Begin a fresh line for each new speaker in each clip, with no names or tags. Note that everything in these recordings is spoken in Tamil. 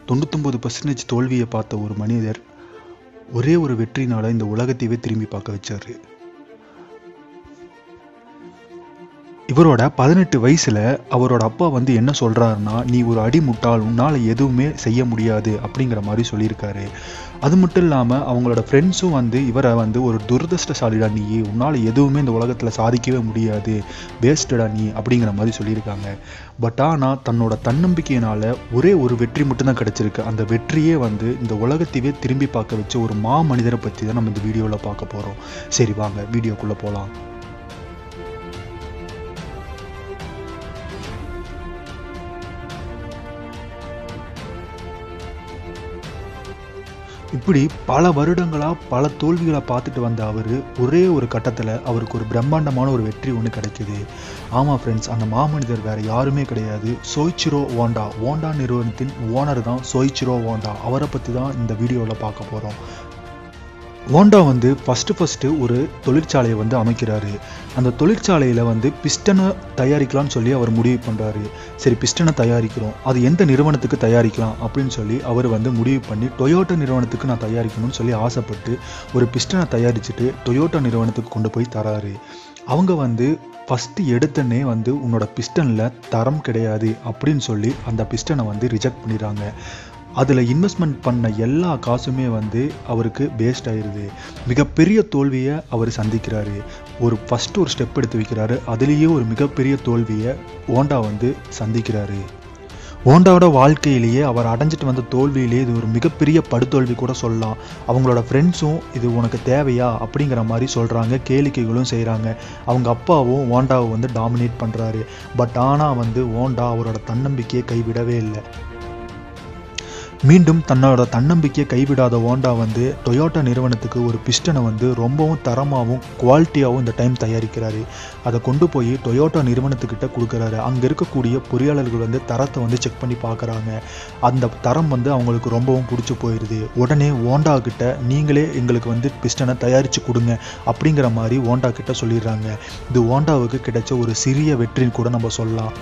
தொண்ணூத்தொம்பது பர்சன்டேஜ் தோல்வியை பார்த்த ஒரு மனிதர் ஒரே ஒரு வெற்றினால இந்த உலகத்தையே திரும்பி பார்க்க வச்சாரு இவரோட பதினெட்டு வயசுல அவரோட அப்பா வந்து என்ன சொல்றாருன்னா நீ ஒரு அடி முட்டாள் உன்னால எதுவுமே செய்ய முடியாது அப்படிங்கிற மாதிரி சொல்லியிருக்காரு அது மட்டும் இல்லாம அவங்களோட ஃப்ரெண்ட்ஸும் வந்து இவரை வந்து ஒரு துரதிருஷ்டசாலிடா நீ உன்னால எதுவுமே இந்த உலகத்துல சாதிக்கவே முடியாது வேஸ்டடா நீ அப்படிங்கிற மாதிரி சொல்லியிருக்காங்க பட் ஆனா தன்னோட தன்னம்பிக்கையினால ஒரே ஒரு வெற்றி மட்டும்தான் கிடைச்சிருக்கு அந்த வெற்றியே வந்து இந்த உலகத்தையே திரும்பி பார்க்க வச்ச ஒரு மா மனிதரை பத்தி தான் நம்ம இந்த வீடியோல பார்க்க போறோம் சரி வாங்க வீடியோக்குள்ள போலாம் இப்படி பல வருடங்களா பல தோல்விகளை பார்த்துட்டு வந்த அவர் ஒரே ஒரு கட்டத்தில் அவருக்கு ஒரு பிரம்மாண்டமான ஒரு வெற்றி ஒன்று கிடைக்குது ஆமாம் ஃப்ரெண்ட்ஸ் அந்த மாமனிதர் வேற யாருமே கிடையாது சோய்ச்சிரோ ஓண்டா ஓண்டா நிறுவனத்தின் ஓனர் தான் சோய்ச்சிரோ ஓண்டா அவரை பற்றி தான் இந்த வீடியோவில் பார்க்க போகிறோம் ஹோண்டா வந்து ஃபஸ்ட்டு ஃபஸ்ட்டு ஒரு தொழிற்சாலையை வந்து அமைக்கிறாரு அந்த தொழிற்சாலையில் வந்து பிஸ்டனை தயாரிக்கலாம்னு சொல்லி அவர் முடிவு பண்ணுறாரு சரி பிஸ்டனை தயாரிக்கிறோம் அது எந்த நிறுவனத்துக்கு தயாரிக்கலாம் அப்படின்னு சொல்லி அவர் வந்து முடிவு பண்ணி டொயோட்டா நிறுவனத்துக்கு நான் தயாரிக்கணும்னு சொல்லி ஆசைப்பட்டு ஒரு பிஸ்டனை தயாரிச்சுட்டு டொயோட்டா நிறுவனத்துக்கு கொண்டு போய் தராரு அவங்க வந்து ஃபஸ்ட்டு எடுத்தனே வந்து உன்னோட பிஸ்டனில் தரம் கிடையாது அப்படின்னு சொல்லி அந்த பிஸ்டனை வந்து ரிஜெக்ட் பண்ணிடுறாங்க அதில் இன்வெஸ்ட்மெண்ட் பண்ண எல்லா காசுமே வந்து அவருக்கு வேஸ்ட் ஆயிடுது மிகப்பெரிய தோல்வியை அவர் சந்திக்கிறாரு ஒரு ஃபஸ்ட்டு ஒரு ஸ்டெப் எடுத்து வைக்கிறாரு அதுலேயே ஒரு மிகப்பெரிய தோல்வியை ஓண்டா வந்து சந்திக்கிறாரு ஓண்டாவோட வாழ்க்கையிலேயே அவர் அடைஞ்சிட்டு வந்த தோல்வியிலேயே இது ஒரு மிகப்பெரிய படுதோல்வி கூட சொல்லலாம் அவங்களோட ஃப்ரெண்ட்ஸும் இது உனக்கு தேவையா அப்படிங்கிற மாதிரி சொல்கிறாங்க கேளிக்கைகளும் செய்கிறாங்க அவங்க அப்பாவும் ஓண்டாவை வந்து டாமினேட் பண்ணுறாரு பட் ஆனால் வந்து ஓண்டா அவரோட தன்னம்பிக்கையை கைவிடவே இல்லை மீண்டும் தன்னோட தன்னம்பிக்கையை கைவிடாத ஓண்டா வந்து டொயோட்டா நிறுவனத்துக்கு ஒரு பிஸ்டனை வந்து ரொம்பவும் தரமாகவும் குவாலிட்டியாகவும் இந்த டைம் தயாரிக்கிறாரு அதை கொண்டு போய் டொயோட்டா நிறுவனத்துக்கிட்ட கொடுக்குறாரு அங்கே இருக்கக்கூடிய பொறியாளர்கள் வந்து தரத்தை வந்து செக் பண்ணி பார்க்குறாங்க அந்த தரம் வந்து அவங்களுக்கு ரொம்பவும் பிடிச்சி போயிடுது உடனே ஓண்டா கிட்ட நீங்களே எங்களுக்கு வந்து பிஸ்டனை தயாரித்து கொடுங்க அப்படிங்கிற மாதிரி ஓண்டா கிட்ட சொல்லிடுறாங்க இது ஓண்டாவுக்கு கிடைச்ச ஒரு சிறிய வெற்றின்னு கூட நம்ம சொல்லலாம்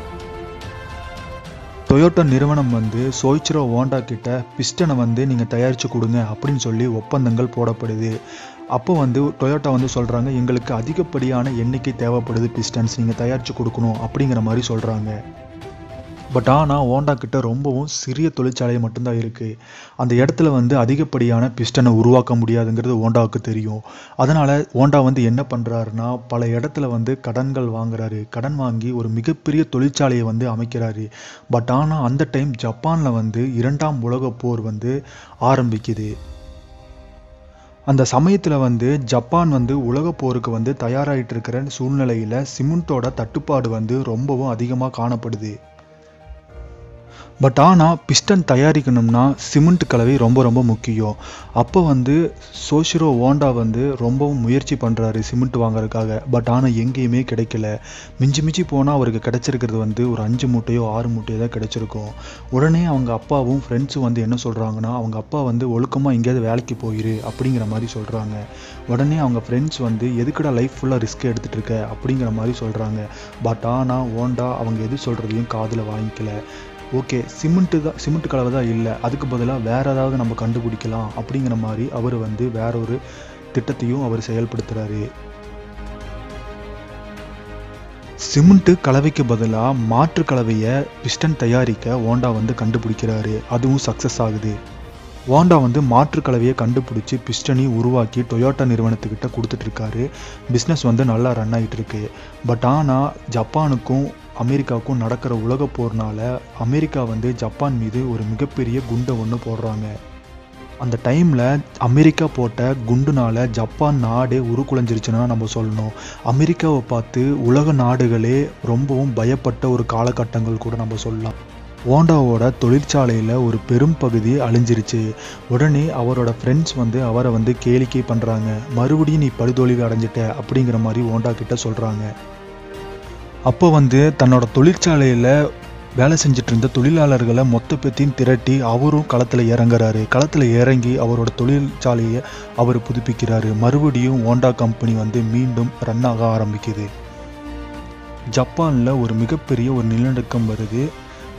டொயோட்டா நிறுவனம் வந்து சோய்ச்சிரோ ஓண்டா கிட்ட பிஸ்டனை வந்து நீங்கள் தயாரித்து கொடுங்க அப்படின்னு சொல்லி ஒப்பந்தங்கள் போடப்படுது அப்போ வந்து டொயோட்டா வந்து சொல்கிறாங்க எங்களுக்கு அதிகப்படியான எண்ணிக்கை தேவைப்படுது பிஸ்டன்ஸ் நீங்கள் தயாரித்து கொடுக்கணும் அப்படிங்கிற மாதிரி சொல்கிறாங்க பட் ஆனால் ஓண்டா கிட்ட ரொம்பவும் சிறிய தொழிற்சாலை மட்டும்தான் இருக்குது அந்த இடத்துல வந்து அதிகப்படியான பிஸ்டனை உருவாக்க முடியாதுங்கிறது ஓண்டாவுக்கு தெரியும் அதனால் ஓண்டா வந்து என்ன பண்ணுறாருன்னா பல இடத்துல வந்து கடன்கள் வாங்குறாரு கடன் வாங்கி ஒரு மிகப்பெரிய தொழிற்சாலையை வந்து அமைக்கிறாரு பட் ஆனால் அந்த டைம் ஜப்பானில் வந்து இரண்டாம் உலகப் போர் வந்து ஆரம்பிக்குது அந்த சமயத்தில் வந்து ஜப்பான் வந்து உலகப் போருக்கு வந்து தயாராகிட்டு இருக்கிற சூழ்நிலையில் சிமெண்ட்டோட தட்டுப்பாடு வந்து ரொம்பவும் அதிகமாக காணப்படுது பட் ஆனால் பிஸ்டன் தயாரிக்கணும்னா சிமெண்ட் கலவை ரொம்ப ரொம்ப முக்கியம் அப்போ வந்து சோஷிரோ ஓண்டா வந்து ரொம்பவும் முயற்சி பண்ணுறாரு சிமெண்ட் வாங்குறதுக்காக பட் ஆனால் எங்கேயுமே கிடைக்கல மிஞ்சி மிஞ்சி போனால் அவருக்கு கிடைச்சிருக்கிறது வந்து ஒரு அஞ்சு மூட்டையோ ஆறு மூட்டையோ தான் கிடைச்சிருக்கும் உடனே அவங்க அப்பாவும் ஃப்ரெண்ட்ஸும் வந்து என்ன சொல்கிறாங்கன்னா அவங்க அப்பா வந்து ஒழுக்கமாக எங்கேயாவது வேலைக்கு போயிரு அப்படிங்கிற மாதிரி சொல்கிறாங்க உடனே அவங்க ஃப்ரெண்ட்ஸ் வந்து எதுக்குடா லைஃப் ஃபுல்லாக ரிஸ்க் எடுத்துகிட்டு இருக்க அப்படிங்கிற மாதிரி சொல்கிறாங்க பட் ஆனால் ஓண்டா அவங்க எது சொல்கிறதையும் காதில் வாங்கிக்கல ஓகே சிமெண்ட்டு தான் சிமெண்ட் கலவை தான் இல்லை அதுக்கு பதிலாக வேறு ஏதாவது நம்ம கண்டுபிடிக்கலாம் அப்படிங்கிற மாதிரி அவர் வந்து வேற ஒரு திட்டத்தையும் அவர் செயல்படுத்துகிறாரு சிமெண்ட்டு கலவைக்கு பதிலாக மாற்று கலவையை பிஸ்டன் தயாரிக்க ஓண்டா வந்து கண்டுபிடிக்கிறாரு அதுவும் சக்ஸஸ் ஆகுது வாண்டா வந்து மாற்று கலவையை கண்டுபிடிச்சி பிஸ்டனி உருவாக்கி டொயோட்டா நிறுவனத்துக்கிட்ட கொடுத்துட்ருக்காரு பிஸ்னஸ் வந்து நல்லா ரன் ஆகிட்டு இருக்கு பட் ஆனால் ஜப்பானுக்கும் அமெரிக்காவுக்கும் நடக்கிற உலக போர்னால அமெரிக்கா வந்து ஜப்பான் மீது ஒரு மிகப்பெரிய குண்டை ஒன்று போடுறாங்க அந்த டைமில் அமெரிக்கா போட்ட குண்டுனால ஜப்பான் நாடே உருக்குலைஞ்சிருச்சுன்னா நம்ம சொல்லணும் அமெரிக்காவை பார்த்து உலக நாடுகளே ரொம்பவும் பயப்பட்ட ஒரு காலகட்டங்கள் கூட நம்ம சொல்லலாம் ஓண்டாவோட தொழிற்சாலையில் ஒரு பெரும் பகுதி அழிஞ்சிருச்சு உடனே அவரோட ஃப்ரெண்ட்ஸ் வந்து அவரை வந்து கேளிக்கை பண்ணுறாங்க மறுபடியும் நீ படுதோல்வி அடைஞ்சிட்ட அப்படிங்கிற மாதிரி ஓண்டா கிட்ட சொல்கிறாங்க அப்போ வந்து தன்னோட தொழிற்சாலையில் வேலை செஞ்சுட்டு இருந்த தொழிலாளர்களை மொத்த பேத்தையும் திரட்டி அவரும் களத்தில் இறங்குறாரு களத்தில் இறங்கி அவரோட தொழிற்சாலையை அவர் புதுப்பிக்கிறாரு மறுபடியும் ஹோண்டா கம்பெனி வந்து மீண்டும் ரன் ஆக ஆரம்பிக்குது ஜப்பானில் ஒரு மிகப்பெரிய ஒரு நிலநடுக்கம் வருது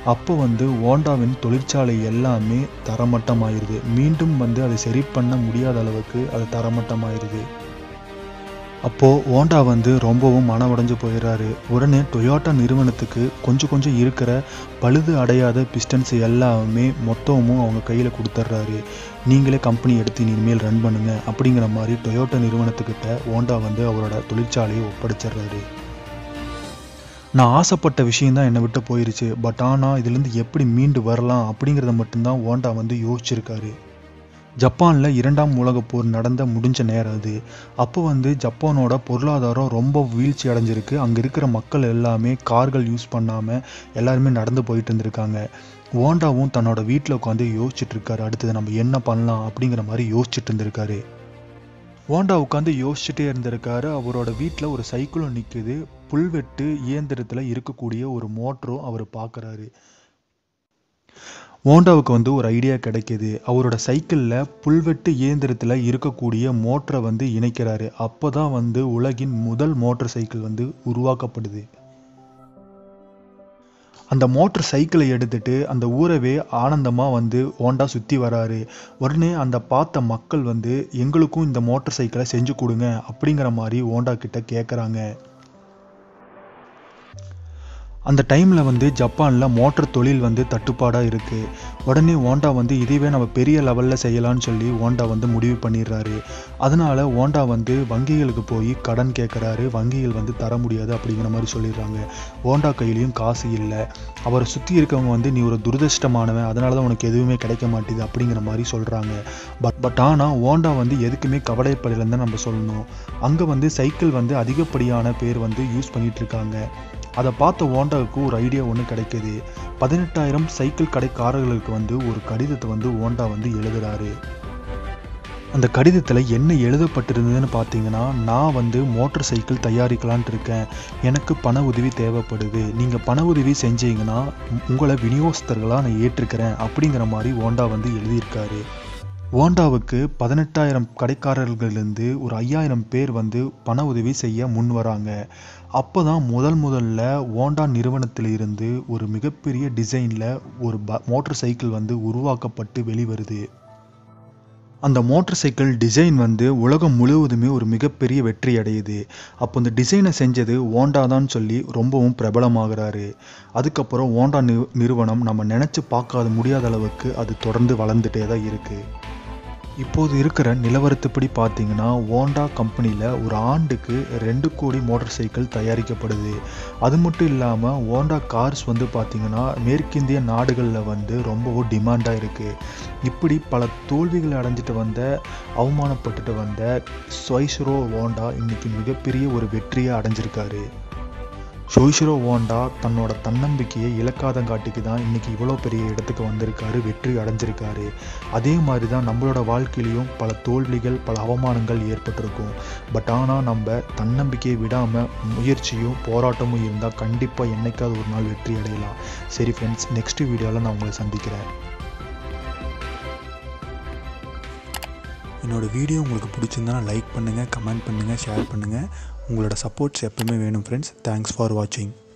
அப்போ வந்து ஹோண்டாவின் தொழிற்சாலை எல்லாமே தரமட்டமாயிருது மீண்டும் வந்து அதை சரி பண்ண முடியாத அளவுக்கு அது தரமட்டமாயிருது அப்போது ஹோண்டா வந்து ரொம்பவும் மன உடைஞ்சு போயிடுறாரு உடனே டொயோட்டா நிறுவனத்துக்கு கொஞ்சம் கொஞ்சம் இருக்கிற பழுது அடையாத பிஸ்டன்ஸ் எல்லாமே மொத்தமும் அவங்க கையில் கொடுத்துட்றாரு நீங்களே கம்பெனி எடுத்து இனிமேல் ரன் பண்ணுங்க அப்படிங்கிற மாதிரி டொயோட்டா நிறுவனத்துக்கிட்ட ஹோண்டா வந்து அவரோட தொழிற்சாலையை ஒப்படைச்சிடுறாரு நான் ஆசைப்பட்ட விஷயம் தான் என்னை விட்டு போயிருச்சு பட் ஆனால் இதுலேருந்து எப்படி மீண்டு வரலாம் அப்படிங்கிறத மட்டும்தான் ஹோண்டா வந்து யோசிச்சிருக்காரு ஜப்பானில் இரண்டாம் உலகப் போர் நடந்த முடிஞ்ச நேரம் அது அப்போ வந்து ஜப்பானோட பொருளாதாரம் ரொம்ப வீழ்ச்சி அடைஞ்சிருக்கு அங்கே இருக்கிற மக்கள் எல்லாமே கார்கள் யூஸ் பண்ணாமல் எல்லாருமே நடந்து போயிட்டு இருந்திருக்காங்க ஹோண்டாவும் தன்னோட வீட்டில் உட்காந்து யோசிச்சுட்டு இருக்காரு அடுத்தது நம்ம என்ன பண்ணலாம் அப்படிங்கிற மாதிரி யோசிச்சுட்டு இருந்திருக்காரு ஹோண்டா உட்காந்து யோசிச்சுட்டே இருந்திருக்காரு அவரோட வீட்டில் ஒரு சைக்கிளும் நிற்குது புல்வெட்டு இயந்திரத்தில் இருக்கக்கூடிய ஒரு மோட்டரும் அவர் பார்க்குறாரு ஹோண்டாவுக்கு வந்து ஒரு ஐடியா கிடைக்கிது அவரோட சைக்கிளில் புல்வெட்டு இயந்திரத்தில் இருக்கக்கூடிய மோட்டரை வந்து இணைக்கிறாரு அப்போ தான் வந்து உலகின் முதல் மோட்டார் சைக்கிள் வந்து உருவாக்கப்படுது அந்த மோட்டர் சைக்கிளை எடுத்துட்டு அந்த ஊரவே ஆனந்தமாக வந்து ஹோண்டா சுற்றி வராரு உடனே அந்த பார்த்த மக்கள் வந்து எங்களுக்கும் இந்த மோட்டார் சைக்கிளை செஞ்சு கொடுங்க அப்படிங்கிற மாதிரி ஹோண்டா கிட்ட கேட்குறாங்க அந்த டைமில் வந்து ஜப்பானில் மோட்டார் தொழில் வந்து தட்டுப்பாடாக இருக்குது உடனே ஹோண்டா வந்து இதுவே நம்ம பெரிய லெவலில் செய்யலாம்னு சொல்லி ஹோண்டா வந்து முடிவு பண்ணிடுறாரு அதனால ஹோண்டா வந்து வங்கிகளுக்கு போய் கடன் கேட்குறாரு வங்கிகள் வந்து தர முடியாது அப்படிங்கிற மாதிரி சொல்லிடுறாங்க ஹோண்டா கையிலையும் காசு இல்லை அவரை சுற்றி இருக்கவங்க வந்து நீ ஒரு துரதிருஷ்டமானவன் அதனால தான் உனக்கு எதுவுமே கிடைக்க மாட்டேது அப்படிங்கிற மாதிரி சொல்கிறாங்க பட் பட் ஆனால் ஹோண்டா வந்து எதுக்குமே கவலைப்படலைன்னு தான் நம்ம சொல்லணும் அங்கே வந்து சைக்கிள் வந்து அதிகப்படியான பேர் வந்து யூஸ் பண்ணிட்டு இருக்காங்க அதை பார்த்த ஹோண்டாவுக்கு ஒரு ஐடியா ஒன்று கிடைக்குது பதினெட்டாயிரம் சைக்கிள் கடைக்காரர்களுக்கு வந்து ஒரு கடிதத்தை வந்து ஹோண்டா வந்து எழுதுறாரு அந்த கடிதத்தில் என்ன எழுதப்பட்டிருந்ததுன்னு பார்த்தீங்கன்னா நான் வந்து மோட்டார் சைக்கிள் தயாரிக்கலான்ட்டு இருக்கேன் எனக்கு பண உதவி தேவைப்படுது நீங்கள் பண உதவி செஞ்சீங்கன்னா உங்களை விநியோகஸ்தர்களாக நான் ஏற்றுக்கிறேன் அப்படிங்கிற மாதிரி ஹோண்டா வந்து எழுதியிருக்காரு ஹோண்டாவுக்கு பதினெட்டாயிரம் கடைக்காரர்களிலிருந்து ஒரு ஐயாயிரம் பேர் வந்து பண உதவி செய்ய முன் வராங்க அப்போ தான் முதல் முதல்ல ஹோண்டா நிறுவனத்திலிருந்து ஒரு மிகப்பெரிய டிசைனில் ஒரு ப மோட்டார் சைக்கிள் வந்து உருவாக்கப்பட்டு வெளிவருது அந்த மோட்டார் சைக்கிள் டிசைன் வந்து உலகம் முழுவதுமே ஒரு மிகப்பெரிய வெற்றி அடையுது அப்போ இந்த டிசைனை செஞ்சது ஹோண்டா தான் சொல்லி ரொம்பவும் பிரபலமாகிறாரு அதுக்கப்புறம் ஹோண்டா நி நிறுவனம் நம்ம நினச்சி பார்க்காத முடியாத அளவுக்கு அது தொடர்ந்து வளர்ந்துட்டே தான் இருக்குது இப்போது இருக்கிற நிலவரத்துப்படி பார்த்தீங்கன்னா ஹோண்டா கம்பெனியில் ஒரு ஆண்டுக்கு ரெண்டு கோடி மோட்டார் சைக்கிள் தயாரிக்கப்படுது அது மட்டும் இல்லாமல் ஹோண்டா கார்ஸ் வந்து பார்த்திங்கன்னா மேற்கிந்திய நாடுகளில் வந்து ரொம்பவும் டிமாண்டாக இருக்குது இப்படி பல தோல்விகளை அடைஞ்சிட்டு வந்த அவமானப்பட்டுட்டு வந்த ஸ்வைஸ்ரோ ஹோண்டா இன்னைக்கு மிகப்பெரிய ஒரு வெற்றியை அடைஞ்சிருக்காரு ஷோய்ஷிரோ ஹோண்டா தன்னோட தன்னம்பிக்கையை இழக்காதங்காட்டிக்கு தான் இன்னைக்கு இவ்வளோ பெரிய இடத்துக்கு வந்திருக்காரு வெற்றி அடைஞ்சிருக்காரு அதே மாதிரி தான் நம்மளோட வாழ்க்கையிலையும் பல தோல்விகள் பல அவமானங்கள் ஏற்பட்டிருக்கும் பட் ஆனால் நம்ம தன்னம்பிக்கையை விடாமல் முயற்சியும் போராட்டமும் இருந்தால் கண்டிப்பாக என்னைக்காவது ஒரு நாள் வெற்றி அடையலாம் சரி ஃப்ரெண்ட்ஸ் நெக்ஸ்ட் வீடியோவில் நான் உங்களை சந்திக்கிறேன் என்னோடய வீடியோ உங்களுக்கு பிடிச்சிருந்தா லைக் பண்ணுங்கள் கமெண்ட் பண்ணுங்கள் ஷேர் பண்ணுங்கள் உங்களோட சப்போர்ட்ஸ் எப்பவுமே வேணும் ஃப்ரெண்ட்ஸ் தேங்க்ஸ் ஃபார் வாட்சிங்